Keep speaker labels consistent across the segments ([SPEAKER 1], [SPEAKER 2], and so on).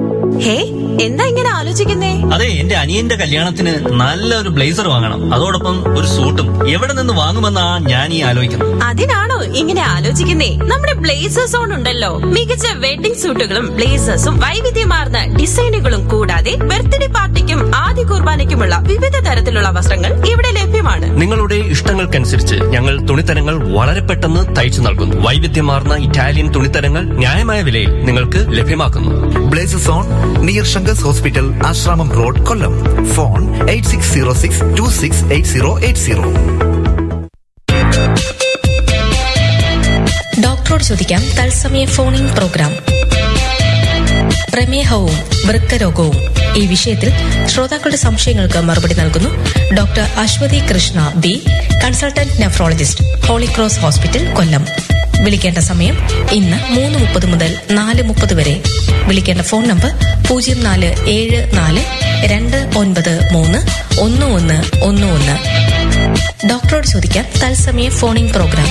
[SPEAKER 1] ഹേ എന്താ ഇങ്ങനെ ആലോചിക്കുന്നേ
[SPEAKER 2] അതെ എന്റെ അനിയന്റെ കല്യാണത്തിന് നല്ലൊരു ബ്ലേസർ വാങ്ങണം അതോടൊപ്പം ഒരു സൂട്ടും എവിടെ നിന്ന് വാങ്ങുമെന്നാ ഞാൻ ഈ ആലോചിക്കുന്നത്
[SPEAKER 1] അതിനാണോ ഇങ്ങനെ ആലോചിക്കുന്നേ നമ്മുടെ ബ്ലേസേഴ്സ് ഓൺ ഉണ്ടല്ലോ മികച്ച വെഡിംഗ് സൂട്ടുകളും ബ്ലേസേഴ്സും വൈവിധ്യമാർന്ന ഡിസൈനുകളും കൂടാതെ ബർത്ത്ഡേ പാർട്ടിക്കും ആദ്യ കുർബാനയ്ക്കുമുള്ള വിവിധ തരത്തിലുള്ള വസ്ത്രങ്ങൾ ഇവിടെ ലഭ്യമാണ്
[SPEAKER 2] നിങ്ങളുടെ ഇഷ്ടങ്ങൾക്കനുസരിച്ച് ഞങ്ങൾ തുണിത്തരങ്ങൾ വളരെ പെട്ടെന്ന് തയ്ച്ചു നൽകുന്നു വൈവിധ്യമാർന്ന ഇറ്റാലിയൻ തുണിത്തരങ്ങൾ ന്യായമായ വിലയിൽ നിങ്ങൾക്ക് ലഭ്യമാക്കുന്നു
[SPEAKER 3] blazes on near Shankar's hospital Asramam road Kollam phone eight six zero six two six eight zero eight zero
[SPEAKER 4] ഡോക്ടറോട് ചോദിക്കാം തത്സമയ ഫോണിൻ പ്രോഗ്രാം പ്രമേഹവും വൃക്കരോഗവും ഈ വിഷയത്തിൽ ശ്രോതാക്കളുടെ സംശയങ്ങൾക്ക് മറുപടി നൽകുന്നു doctor Aswathy Krishna B consultant nephrologist Holy Cross hospital Kollam വിളിക്കേണ്ട സമയം ഇന്ന് മൂന്ന് മുപ്പത് മുതൽ നാല് മുപ്പത് വരെ വിളിക്കേണ്ട ഫോൺ നമ്പർ പൂജ്യം നാല് ഏഴ് നാല് രണ്ട് ഒൻപത് മൂന്ന് ഒന്ന് ഒന്ന് ഒന്ന് ഒന്ന് ഡോക്ടറോട് ചോദിക്കാം തത്സമയ ഫോണിൻ പ്രോഗ്രാം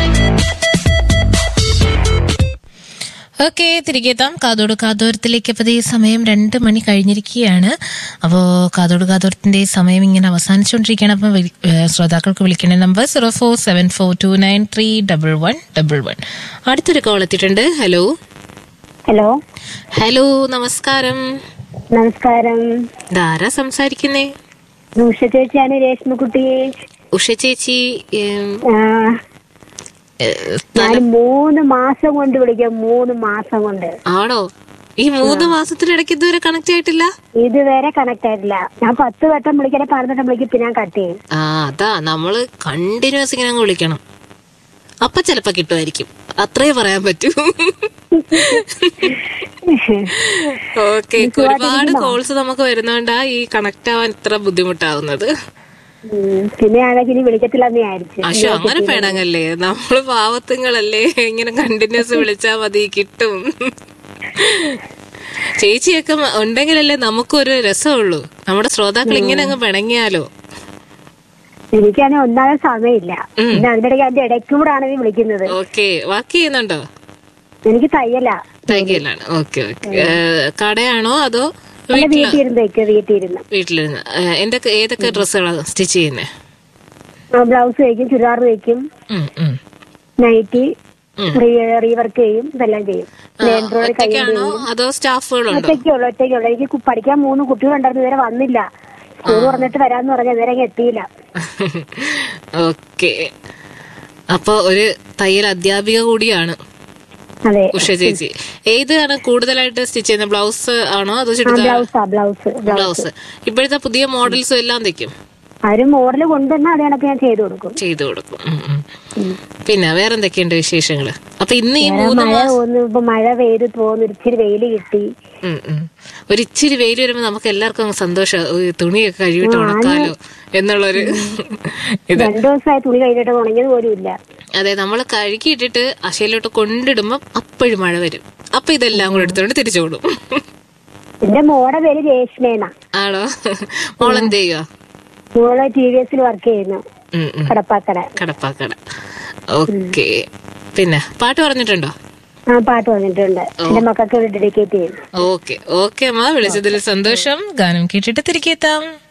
[SPEAKER 5] ഓക്കെ തിരികെ എത്താം കാതോട് കാതോരത്തിലേക്ക് അപ്പോൾ ഈ സമയം രണ്ട് മണി കഴിഞ്ഞിരിക്കുകയാണ് അപ്പോൾ കാതോട് കാതോരത്തിന്റെ സമയം ഇങ്ങനെ അവസാനിച്ചുകൊണ്ടിരിക്കുകയാണ് അപ്പം വിളി- ഏഹ് ശ്രോതാക്കൾക്ക് വിളിക്കേണ്ട number zero four seven four two nine three double one double one അടുത്തൊരു കോൾ എത്തിയിട്ടുണ്ട് ഹലോ
[SPEAKER 6] ഹലോ
[SPEAKER 5] ഹലോ നമസ്കാരം
[SPEAKER 6] നമസ്കാരം
[SPEAKER 5] ധാരാ സംസാരിക്കുന്നേ
[SPEAKER 6] ഉഷ ചേച്ചിയാണ് രേഷ്മക്കുട്ടി
[SPEAKER 5] ഉഷ ചേച്ചി ഏം,
[SPEAKER 6] ആ,
[SPEAKER 5] ഏഹ്,
[SPEAKER 6] ഞാൻ
[SPEAKER 5] സ്ഥലം
[SPEAKER 6] മൂന്ന് മാസം കൊണ്ട് വിളിക്കാം മൂന്ന് മാസം കൊണ്ട്
[SPEAKER 5] ആണോ ഈ മൂന്ന് മാസത്തിനിടയ്ക്ക് ഇതുവരെ കണക്ട് ആയിട്ടില്ല
[SPEAKER 6] ഇതുവരെ കണക്ട് ആയിട്ടില്ല ഞാൻ പത്ത് വട്ടം വിളിക്കണേ പതിനെട്ടം വിളിക്കും പിന്നെ ഞാൻ കട്ട് ചെയ്യും
[SPEAKER 5] ആ അതാ നമ്മള് കണ്ടിന്യൂസ് ഇങ്ങനെ അങ്ങ് വിളിക്കണം അപ്പൊ ചെലപ്പോ കിട്ടുമായിരിക്കും അത്രേ പറയാൻ പറ്റൂ ഓക്കെ ഒരുപാട് കോൾസ് നമുക്ക് വരുന്നോണ്ടാ ഈ കണക്ട് ആവാൻ ഇത്ര ബുദ്ധിമുട്ടാവുന്നത്
[SPEAKER 6] ഉം, പിന്നെ ആണെങ്കിൽ ഇനി വിളിക്കത്തില്ല എന്ന് വിചാരിച്ചു
[SPEAKER 5] അശോ അങ്ങനെ പേടങ്ങല്ലേ നമ്മള് പാവത്തുങ്ങളല്ലേ ഇങ്ങനെ കണ്ടിന്യൂസ് വിളിച്ചാ മതി കിട്ടും ചേച്ചിയൊക്കെ മ- ഉണ്ടെങ്കിലല്ലേ നമുക്കൊരു രസമുള്ളൂ നമ്മുടെ ശ്രോതാക്കൾ ഇങ്ങനെ അങ്ങ് പിണങ്ങിയാലോ
[SPEAKER 6] എനിക്കാണെങ്കിൽ ഒന്നാമത് സമയമില്ല പിന്നെ അതിനിടയ്ക്ക് അതിന്റെ ഇടയ്ക്കൂടാണ് ഈ വിളിക്കുന്നത്
[SPEAKER 5] ഓക്കെ വർക്ക് ചെയ്യുന്നുണ്ടോ
[SPEAKER 6] എനിക്ക് തയ്യല
[SPEAKER 5] തയ്യലാണ് ഓക്കെ ഓക്കെ കടയാണോ അതോ
[SPEAKER 6] എന്റെ
[SPEAKER 5] വീട്ടില്
[SPEAKER 6] വീട്ടിൽ ഇരുന്ന് തയ്ക്കുക വീട്ടിൽ ഇരുന്ന്
[SPEAKER 5] വീട്ടിലിരുന്ന് ഏഹ്, എന്തൊക്കെ ഏതൊക്കെ ഡ്രസ്സുകളാണ് സ്റ്റിച്ച് ചെയ്യുന്നത്
[SPEAKER 6] ബ്ലൗസ് തയ്ക്കും ചുരിദാർ തയ്ക്കും നൈറ്റി റീവർക്ക് ചെയ്യും ഇതെല്ലാം ചെയ്യും എംബ്രോയിഡറി കയ്യിൽ
[SPEAKER 5] ഒറ്റയ്ക്കാണോ അതോ സ്റ്റാഫുകളുണ്ടോ
[SPEAKER 6] ഒറ്റയ്ക്കുള്ളൂ ഒറ്റയ്ക്കുള്ളൂ എനിക്ക് കു- പഠിക്കാൻ മൂന്ന് കുട്ടികളുണ്ടായിരുന്നു ഇതുവരെ വന്നില്ല സ്കൂൾ പറഞ്ഞിട്ട് വരാന്ന് പറഞ്ഞ ഇതുവരെ അങ്ങ് എത്തിയില്ല
[SPEAKER 5] ഓക്കെ അപ്പൊ ഒരു തയ്യൽ അധ്യാപിക കൂടിയാണ്
[SPEAKER 6] അതെ
[SPEAKER 5] ഉഷ ചേച്ചി ഏതാണ് കൂടുതലായിട്ട് സ്റ്റിച്ച് ചെയ്യുന്നത് ബ്ലൗസ് ആണോ അതോ ചുരിദാർ
[SPEAKER 6] ബ്ലൗസാ ബ്ലൗസ്
[SPEAKER 5] ബ്ലൗസ് ഇപ്പോഴത്തെ പുതിയ മോഡൽസും എല്ലാം തയ്ക്കും
[SPEAKER 6] അവര് മോഡല് കൊണ്ടുവന്നാൽ അത് കണക്ക് ഞാൻ ചെയ്തു കൊടുക്കും
[SPEAKER 5] ചെയ്തു കൊടുക്കും ഉം, ഉം. പിന്നെ വേറെന്തൊക്കെയുണ്ട് വിശേഷങ്ങള് അപ്പൊ ഇന്ന് ഈ മൂന്ന്
[SPEAKER 6] മഴ
[SPEAKER 5] മാസം
[SPEAKER 6] ഒന്ന് ഇപ്പൊ മഴ പെയ്ത് തോന്നുന്നു ഇച്ചിരി വെയില് കിട്ടി
[SPEAKER 5] ഉം, ഉം. ഒരു ഇച്ചിരി വെയിൽ വരുമ്പോ നമുക്ക് എല്ലാവർക്കും അങ്ങ് സന്തോഷം ഓ, ഈ തുണിയൊക്കെ കഴുകിട്ട് ഉണക്കാലോ എന്നുള്ളൊരു ഇത്
[SPEAKER 6] രണ്ടു ദിവസമായി തുണി കഴിഞ്ഞിട്ട് ഉണങ്ങിയത് പോലും ഇല്ല
[SPEAKER 5] അതെ നമ്മൾ കഴുകിയിട്ടിട്ട് അശയിലോട്ട് കൊണ്ടിടുമ്പോ അപ്പോഴും മഴ വരും അപ്പൊ ഇതെല്ലാം കൂടെ എടുത്തോണ്ട് തിരിച്ചു കൊടും
[SPEAKER 6] എന്റെ മോടെ പേര് രേഷ്മേന
[SPEAKER 5] ആണോ മോളെന്ത് ചെയ്യുക
[SPEAKER 6] മോള് ടി വി എസിൽ വർക്ക് ചെയ്യുന്നു
[SPEAKER 5] ഉം, ഉം.
[SPEAKER 6] കടപ്പാക്കട
[SPEAKER 5] കടപ്പാക്കട ഓക്കെ പിന്നെ പാട്ട് പറഞ്ഞിട്ടുണ്ടോ
[SPEAKER 6] ആ പാട്ട് വന്നിട്ടുണ്ട് എന്റെ മക്കൾക്ക് ഡെഡിക്കേറ്റ് ചെയ്യും
[SPEAKER 5] ഓക്കെ ഓക്കെ അമ്മ വിളിച്ചതിൽ സന്തോഷം ഗാനം കേട്ടിട്ട് തിരികെ എത്താം